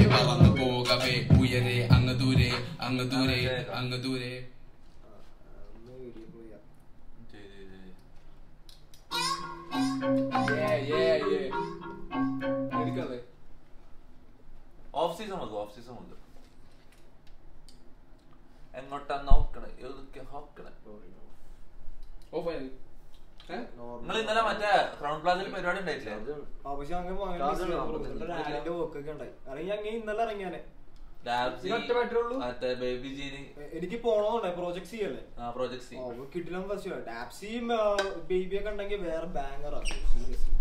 പറന്നു പോകവേ ഉയരെ അങ്ങ് ദൂരെ അങ്ങ് ദൂരെ അങ്ങ് ദൂരെ ഓഫ് സീസൺ മതി ഓഫ് സീസൺ മതി എങ്ങോട്ടാ നോക്കണേ ഏതൊക്കെ നോക്കണേ നിങ്ങൾ ഇന്നലെ മറ്റേ ക്രൗൺ പ്ലാസയിൽ പരിപാടി ഉണ്ടായിട്ടില്ലേ പക്ഷെ അങ്ങനെ ആഡിന്റെ വർക്കൊക്കെ ഉണ്ടായി അല്ലെങ്കിൽ അങ്ങനെ ഇന്നലെ ഇറങ്ങിയാനെ ഡാബ്സി, ഒറ്റ battery ഉള്ളൂ? മറ്റേ ബേബി ജീനി എ- എനിക്ക് പോണോണ്ടായി പ്രോജക്ട് ചെയ്യല്ലേ ആ പ്രോജക്ട് സി കിട്ടില്ല ഫസ്റ്റ് ടാപ്സിയും ബേബി ഒക്കെ ഉണ്ടെങ്കിൽ വേറെ ബാങ്കറാ സീരിയസ്ലി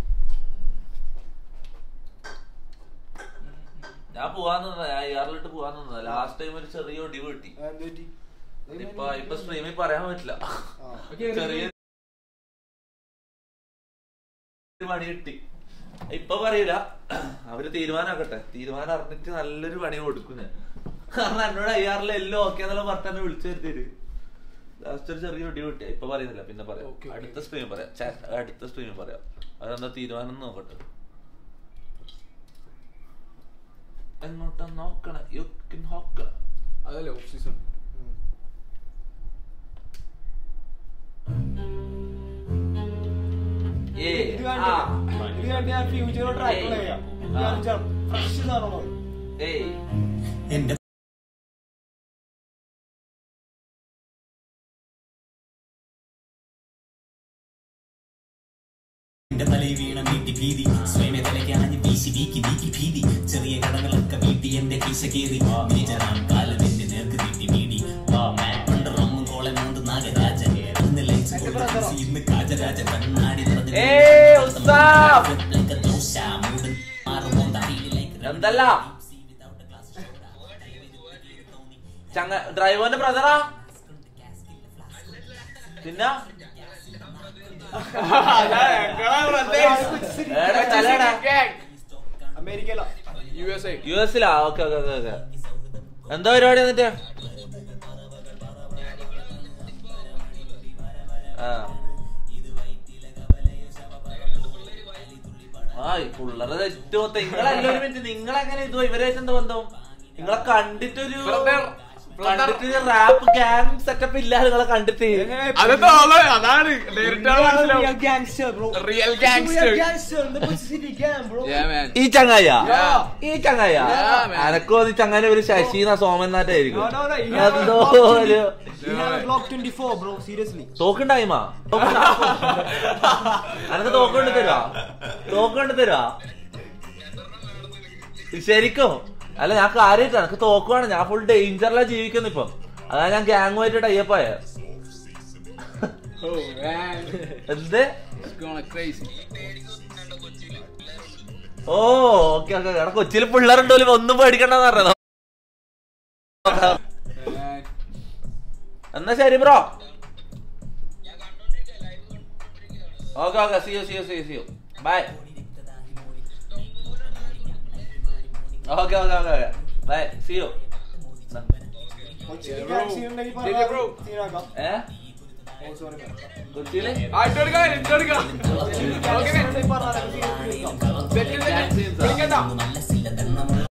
ഞാൻ പോവാന്ന് ഞാൻ ഇയറിലിട്ട് പോവാന്ന് ലാസ്റ്റ് ടൈം ഒരു ചെറിയ ഒടിവ് കിട്ടി എന്ത് പറ്റി ഇപ്പൊ ഇപ്പൊ സ്ട്രീമിൽ പറയാൻ പറ്റില്ല ആ. ചെറിയ പണി കിട്ടി ഇപ്പൊ പറയൂല അവര് തീരുമാനാക്കട്ടെ തീരുമാനം അറിഞ്ഞിട്ട് നല്ലൊരു പണി കൊടുക്കും ഞാൻ കാരണം എന്നോട് അയ്യാറിലെ എല്ലാം ഓക്കെ എന്നുള്ള പറഞ്ഞ എന്നെ വിളിച്ചു വരുത്തര് ലാസ്റ്റ് ഒരു ചെറിയ ഒടി കിട്ടി ഇപ്പൊ പറയുന്നില്ല പിന്നെ പറയാം അടുത്ത സ്ട്രീമിൽ പറയാം ഛെ, അടുത്ത സ്ട്രീമിൽ പറയാം അതെന്താ തീരുമാനം എന്ന് നോക്കട്ടെ എങ്ങോട്ടാ നോക്കണേ യുക്കിൻ നോക്കണേ അതല്ലേ ഓഫ് സീസൺ ഉം. ഏ ഇത് ആ കണ്ടില്ലേ? ഇത് കണ്ട് ഞാൻ ഫ്യൂച്ചറോ ട്രാക്ക് ഏയ്. ചെയ്യാം ആ. ഫ്രഷ് സാധനമാണ് ഏയ് എന്റെ എന്റെ തലയിൽ വീണ വീട്ടി ഭീതി സ്വയമേ തലയ്ക്ക് ആഞ്ഞ് വീശി വീക്കി വീക്കി ഭീതി ചെറിയ കടകളൊക്കെ വീട്ടി എന്റെ കീശ കീറി നീചനാം കാലം എന്റെ നേർക്ക് നീട്ടി വീടി വാ മാൻ പണ്ട് റമ്മും കോളൻ കൊണ്ട് നാഗരാജ ഇന്ന് ലൈറ്റ്സ് കൊണ്ട് വീശി, ഇന്ന് കാജരാജ കണ്ണാടി നിറഞ്ഞ് ഏയ് ഉസ്താദ്! like a dosa, മൂടൻ മാറുമോന്ത, feel like a എന്തല്ല ചങ്ങ ഡ്രൈവറിന്റെ ബ്രദറാ പിന്നെ ഏടെ സ്ഥലേടാ? അമേരിക്കയില യു എസ് എ യു എസിലാ ഓക്കെ ഓക്കെ ഓക്കെ ഓക്കെ എന്താ പരിപാടി എന്നിട്ട് ആ ആ ഈ പിള്ളേരെ തെറ്റോ നിങ്ങളെല്ലാവരും മിനിറ്റ് നിങ്ങളെങ്ങനെ ഇത് ഇവരായിട്ട് എന്താ ബന്ധം നിങ്ങളെ കണ്ടിട്ടൊരു Brother, brother. കണ്ടിട്ടൊരു റാപ്പ് ഗ്യാങ് സെറ്റപ്പ് ഇല്ല നിങ്ങളെ കണ്ടിട്ട് അതെന്താ അതാണ് നേരിട്ടാണ് മനസ്സിലാവും gangster bro Real gangster. Gangster city gang bro Yeah, man. ഈ ചങ്ങായ Yeah. ഈ ചങ്ങായ Yeah, man. അനക്കോ നീ ചങ്ങാനെ ഒരു ശശീന സോമനാറ്റായിരിക്കും No, no, no, he have a എന്തോ Glock ഒരു 20 He have a Glock 24 bro seriously തോക്കുണ്ടായിമാ അനക്ക് തോക്ക് കൊണ്ട് തരുവാ തോക്ക് കൊണ്ട് തരുവാ ശരിക്കും അല്ല ഞാൻ കാര്യമായിട്ട് എനക്ക് തോക്കുവാണ് ഞാൻ ഫുൾ ഡേഞ്ചറിലാ ജീവിക്കുന്നു ഇപ്പം അതാ ഞാൻ ഗ്യാങ്ങുമായിട്ട് ടൈപ്പായ Oh, man. എന്ത് It's going crazy. ഓ ഓക്കെ ഓക്കെ എടാ കൊച്ചിയിൽ പിള്ളേരുണ്ടോലും ഒന്നും പേടിക്കണ്ടെന്ന് പറഞ്ഞത് Man. എന്നാ ശരി ബ്രോ ഓക്കെ ഓക്കെ സിയോ ciao ciao ciao bye okay okay okay okay bye ciao കൊച്ചിയിൽ bro. gang scene ഉണ്ടെങ്കിൽ Yeah, പറഞ്ഞാ bro. scene ആക്കാം. ഏ Oh, sorry, man. കൊച്ചിയില് ആ, ഇട്ടെടുക്കാം, ഇട്ടെടുക്കാം. Gang Okay, scene man. ഉണ്ടെങ്കിൽ പറഞ്ഞാ നമുക്ക് scene എടുക്കാം. Set ചെയ്തേക്കാം. വിളിക്കണ്ട. നല്ല സില്ല തന്നെ